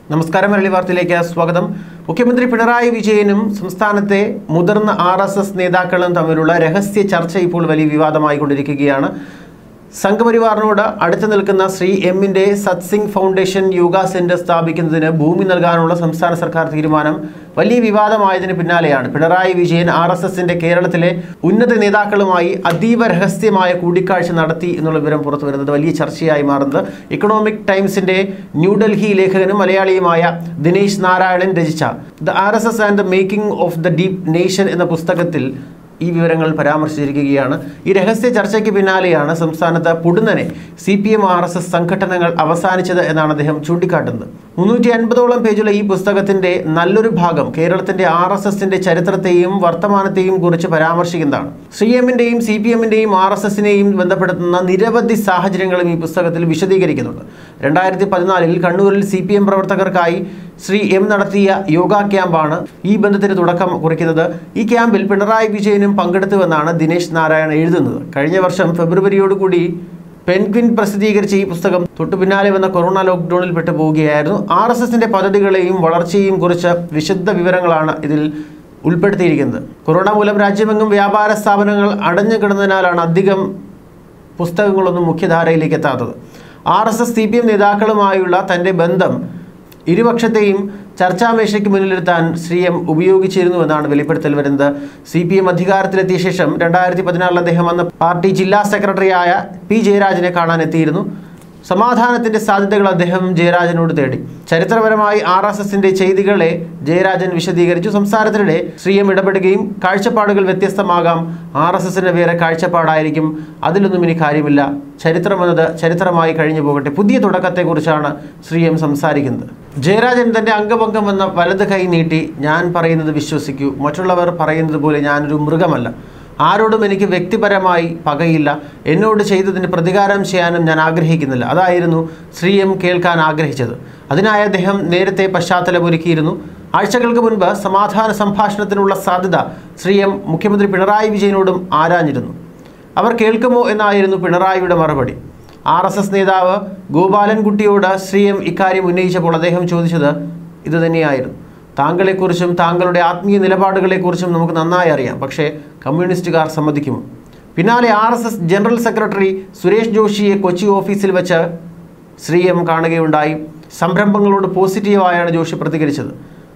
നമസ്കാരം മലയാളി വാർത്തയിലേക്ക് സ്വാഗതം മുഖ്യമന്ത്രി പിണറായി വിജയനും സംസ്ഥാനത്തെ മുതിർന്ന ആർ എസ് എസ് നേതാക്കളും തമ്മിലുള്ള രഹസ്യ ചർച്ച ഇപ്പോൾ വലിയ വിവാദമായി കൊണ്ടിരിക്കുകയാണ് സംഘപരിവാറിനോട് അടുത്ത് നിൽക്കുന്ന ശ്രീ എമ്മിന്റെ സത്സിംഗ് ഫൗണ്ടേഷൻ യോഗ സെന്റർ സ്ഥാപിക്കുന്നതിന് ഭൂമി നൽകാനുള്ള സംസ്ഥാന സർക്കാർ തീരുമാനം വലിയ വിവാദമായതിന് പിന്നാലെയാണ് പിണറായി വിജയൻ ആർ എസ് എസിന്റെ കേരളത്തിലെ ഉന്നത നേതാക്കളുമായി അതീവ രഹസ്യമായ കൂടിക്കാഴ്ച നടത്തി എന്നുള്ള വിവരം പുറത്തു വരുന്നത് വലിയ ചർച്ചയായി മാറുന്നത് ഇക്കണോമിക് ടൈംസിന്റെ ന്യൂഡൽഹി ലേഖകനും മലയാളിയുമായ ദിനേശ് നാരായണൻ രചിച്ച the R S S and the making of the deep nation എന്ന പുസ്തകത്തിൽ ഈ വിവരങ്ങൾ പരാമർശിച്ചിരിക്കുകയാണ് ഈ രഹസ്യ ചർച്ചയ്ക്ക് പിന്നാലെയാണ് സംസ്ഥാനത്ത് പുടുന്നനെ C P M R S S സംഘടനകൾ അവസാനിച്ചത് എന്നാണ് അദ്ദേഹം ചൂണ്ടിക്കാട്ടുന്നത് മുന്നൂറ്റി അൻപതോളം പേജുള്ള ഈ പുസ്തകത്തിന്റെ നല്ലൊരു ഭാഗം കേരളത്തിന്റെ ആർ എസ് എസിന്റെ ചരിത്രത്തെയും വർത്തമാനത്തെയും കുറിച്ച് പരാമർശിക്കുന്നതാണ് സി എമ്മിന്റെയും സി പി എമ്മിന്റെയും ആർ എസ് എസിനെയും ബന്ധപ്പെടുത്തുന്ന നിരവധി സാഹചര്യങ്ങളും ഈ പുസ്തകത്തിൽ വിശദീകരിക്കുന്നുണ്ട് രണ്ടായിരത്തി പതിനാലിൽ കണ്ണൂരിൽ സി പി എം പ്രവർത്തകർക്കായി ശ്രീ എം നടത്തിയ യോഗ ക്യാമ്പാണ് ഈ ബന്ധത്തിന് തുടക്കം കുറിക്കുന്നത് ഈ ക്യാമ്പിൽ പിണറായി വിജയനും പങ്കെടുത്തുവെന്നാണ് ദിനേശ് നാരായൺ എഴുതുന്നത് കഴിഞ്ഞ വർഷം ഫെബ്രുവരിയോടുകൂടി പെൻഗ്വിൻ പ്രസിദ്ധീകരിച്ച ഈ പുസ്തകം തൊട്ടു പിന്നാലെ വന്ന കൊറോണ ലോക്ക്ഡൌണിൽ പെട്ടു പോവുകയായിരുന്നു ആർ എസ് എസിന്റെ പദ്ധതികളെയും വളർച്ചയെയും കുറിച്ച് വിശദ വിവരങ്ങളാണ് ഇതിൽ ഉൾപ്പെടുത്തിയിരിക്കുന്നത് കൊറോണ മൂലം രാജ്യമെങ്ങും വ്യാപാര സ്ഥാപനങ്ങൾ അടഞ്ഞു കിടന്നതിനാലാണ് അധികം പുസ്തകങ്ങളൊന്നും മുഖ്യധാരയിലേക്ക് എത്താത്തത് R S S C P M നേതാക്കളുമായുള്ള തൻ്റെ ബന്ധം ഇരുപക്ഷത്തെയും ചർച്ചാമേശയ്ക്ക് മുന്നിലിരുത്താൻ ശ്രീ എം ഉപയോഗിച്ചിരുന്നുവെന്നാണ് വെളിപ്പെടുത്തൽ വരുന്നത് സി പി എം അധികാരത്തിലെത്തിയ ശേഷം രണ്ടായിരത്തി പതിനാറിൽ അദ്ദേഹം അന്ന് പാർട്ടി ജില്ലാ സെക്രട്ടറിയായ പി ജയരാജനെ കാണാൻ എത്തിയിരുന്നു സമാധാനത്തിന്റെ സാധ്യതകൾ അദ്ദേഹം ജയരാജനോട് തേടി ചരിത്രപരമായി ആർ എസ് എസിന്റെ ചെയ്തികളെ ജയരാജൻ വിശദീകരിച്ചു സംസാരത്തിനിടെ ശ്രീ എം ഇടപെടുകയും കാഴ്ചപ്പാടുകൾ വ്യത്യസ്തമാകാം ആർ എസ് എസിന്റെ വേറെ കാഴ്ചപ്പാടായിരിക്കും അതിലൊന്നും ഇനി കാര്യമില്ല ചരിത്രമെന്നത് ചരിത്രമായി കഴിഞ്ഞു പോകട്ടെ പുതിയ തുടക്കത്തെക്കുറിച്ചാണ് ശ്രീ എം സംസാരിക്കുന്നത് ജയരാജൻ തന്റെ അംഗഭംഗം എന്ന വലത് കൈ നീട്ടി ഞാൻ പറയുന്നത് വിശ്വസിക്കൂ മറ്റുള്ളവർ പറയുന്നത് പോലെ ഞാനൊരു മൃഗമല്ല ആരോടും എനിക്ക് വ്യക്തിപരമായി പകയില്ല എന്നോട് ചെയ്തതിന് പ്രതികാരം ചെയ്യാനും ഞാൻ ആഗ്രഹിക്കുന്നില്ല അതായിരുന്നു ശ്രീ എം കേൾക്കാൻ ആഗ്രഹിച്ചത് അതിനായി അദ്ദേഹം നേരത്തെ പശ്ചാത്തലമൊരുക്കിയിരുന്നു ആഴ്ചകൾക്ക് മുൻപ് സമാധാന സംഭാഷണത്തിനുള്ള സാധ്യത ശ്രീ എം മുഖ്യമന്ത്രി പിണറായി വിജയനോടും ആരാഞ്ഞിരുന്നു അവർ കേൾക്കുമോ എന്നായിരുന്നു പിണറായിയുടെ മറുപടി ആർ എസ് എസ് നേതാവ് ഗോപാലൻകുട്ടിയോട് ശ്രീ എം ഇക്കാര്യം ഉന്നയിച്ചപ്പോൾ അദ്ദേഹം ചോദിച്ചത് ഇതുതന്നെയായിരുന്നു താങ്കളെക്കുറിച്ചും താങ്കളുടെ ആത്മീയ നിലപാടുകളെക്കുറിച്ചും നമുക്ക് നന്നായി അറിയാം പക്ഷേ കമ്മ്യൂണിസ്റ്റുകാർ സമ്മതിക്കുമോ പിന്നാലെ R S S general secretary Suresh ജോഷിയെ കൊച്ചി ഓഫീസിൽ വെച്ച് ശ്രീ എം കാണുകയുണ്ടായി സംരംഭങ്ങളോട് പോസിറ്റീവായാണ് ജോഷി പ്രതികരിച്ചത്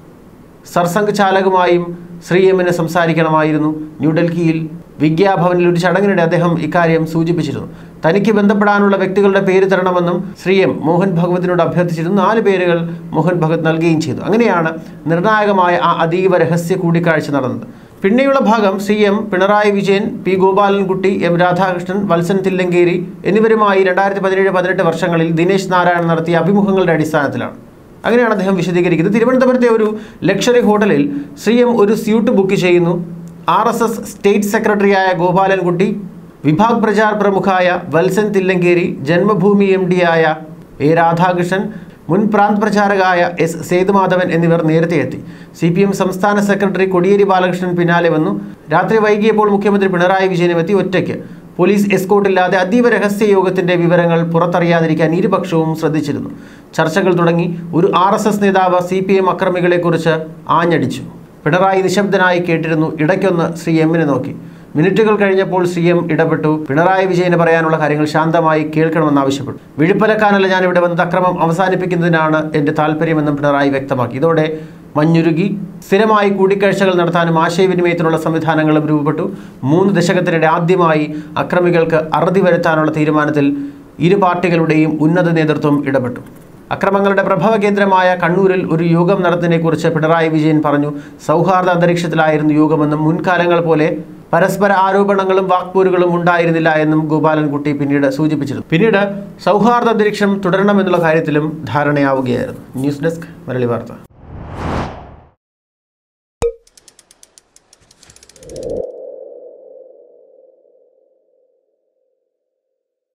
സർസംഘ് ചാലകുമായും ശ്രീ എമ്മിന് സംസാരിക്കണമായിരുന്നു ന്യൂഡൽഹിയിൽ വിദ്യാഭവനിൽ ഒരു ചടങ്ങിനിടെ അദ്ദേഹം ഇക്കാര്യം സൂചിപ്പിച്ചിരുന്നു തനിക്ക് ബന്ധപ്പെടാനുള്ള വ്യക്തികളുടെ പേര് തരണമെന്നും ശ്രീ എം മോഹൻ ഭഗവതിനോട് അഭ്യർത്ഥിച്ചിരുന്നു നാല് പേരുകൾ മോഹൻ ഭഗത് നൽകുകയും ചെയ്തു അങ്ങനെയാണ് നിർണായകമായ ആ അതീവ രഹസ്യ കൂടിക്കാഴ്ച നടന്നത് പിന്നെയുള്ള ഭാഗം C M Pinarayi Vijayan P Gopalankutty M Radhakrishnan Valsan Thillankeri എന്നിവരുമായി രണ്ടായിരത്തി പതിനേഴ് പതിനെട്ട് വർഷങ്ങളിൽ ദിനേശ് നാരായണൻ നടത്തിയ അഭിമുഖങ്ങളുടെ അടിസ്ഥാനത്തിലാണ് അങ്ങനെയാണ് അദ്ദേഹം വിശദീകരിക്കുന്നത് തിരുവനന്തപുരത്തെ ഒരു ലക്ഷറി ഹോട്ടലിൽ സി എം ഒരു സ്യൂട്ട് ബുക്ക് ചെയ്യുന്നു ആർ എസ് എസ് സ്റ്റേറ്റ് സെക്രട്ടറിയായ ഗോപാലൻകുട്ടി വിഭാഗ് പ്രചാർ പ്രമുഖായ വത്സൻ തില്ലങ്കേരി ജന്മഭൂമി എം ഡിയായ എ രാധാകൃഷ്ണൻ മുൻ പ്രാന്ത് പ്രചാരകായ എസ് സേതുമാധവൻ എന്നിവർ നേരത്തെ എത്തി സി പി എം സംസ്ഥാന സെക്രട്ടറി കൊടിയേരി ബാലകൃഷ്ണൻ പിന്നാലെ വന്നു രാത്രി വൈകിയപ്പോൾ മുഖ്യമന്ത്രി പിണറായി വിജയനും എത്തി ഒറ്റയ്ക്ക് പോലീസ് എസ്കോട്ടില്ലാതെ അതീവ രഹസ്യ യോഗത്തിന്റെ വിവരങ്ങൾ പുറത്തറിയാതിരിക്കാൻ ഇരുപക്ഷവും ശ്രദ്ധിച്ചിരുന്നു ചർച്ചകൾ തുടങ്ങി ഒരു ആർ എസ് എസ് നേതാവ് സി പി എം അക്രമികളെക്കുറിച്ച് ആഞ്ഞടിച്ചു പിണറായി നിശബ്ദനായി കേട്ടിരുന്നു ഇടയ്ക്കൊന്ന് ശ്രീ എമ്മിനെ നോക്കി മിനിറ്റുകൾ കഴിഞ്ഞപ്പോൾ സി എം ഇടപെട്ടു പിണറായി വിജയന് പറയാനുള്ള കാര്യങ്ങൾ ശാന്തമായി കേൾക്കണമെന്ന് ആവശ്യപ്പെട്ടു വിഴുപ്പലക്കാനല്ല ഞാൻ ഇവിടെ വന്നത് അക്രമം അവസാനിപ്പിക്കുന്നതിനാണ് എൻ്റെ താല്പര്യമെന്നും പിണറായി വ്യക്തമാക്കി ഇതോടെ മഞ്ഞുരുകി സ്ഥിരമായി കൂടിക്കാഴ്ചകൾ നടത്താനും ആശയവിനിമയത്തിനുള്ള സംവിധാനങ്ങളും രൂപപ്പെട്ടു മൂന്ന് ദശകത്തിനിടെ ആദ്യമായി അക്രമികൾക്ക് അറുതി വരുത്താനുള്ള തീരുമാനത്തിൽ ഇരു പാർട്ടികളുടെയും ഉന്നത നേതൃത്വം ഇടപെട്ടു അക്രമങ്ങളുടെ പ്രഭവ കേന്ദ്രമായ കണ്ണൂരിൽ ഒരു യോഗം നടത്തുന്നതിനെക്കുറിച്ച് പിണറായി വിജയൻ പറഞ്ഞു സൗഹാർദ്ദ അന്തരീക്ഷത്തിലായിരുന്നു യോഗമെന്നും മുൻകാലങ്ങൾ പോലെ പരസ്പര ആരോപണങ്ങളും വാക്പോരുകളും ഉണ്ടായിരുന്നില്ല എന്നും ഗോപാലൻകുട്ടി പിന്നീട് സൂചിപ്പിച്ചിരുന്നു പിന്നീട് സൗഹാർദ്ദ അന്തരീക്ഷം തുടരണമെന്നുള്ള കാര്യത്തിലും ധാരണയാവുകയായിരുന്നു ന്യൂസ് ഡെസ്ക് മലയാളി വാർത്ത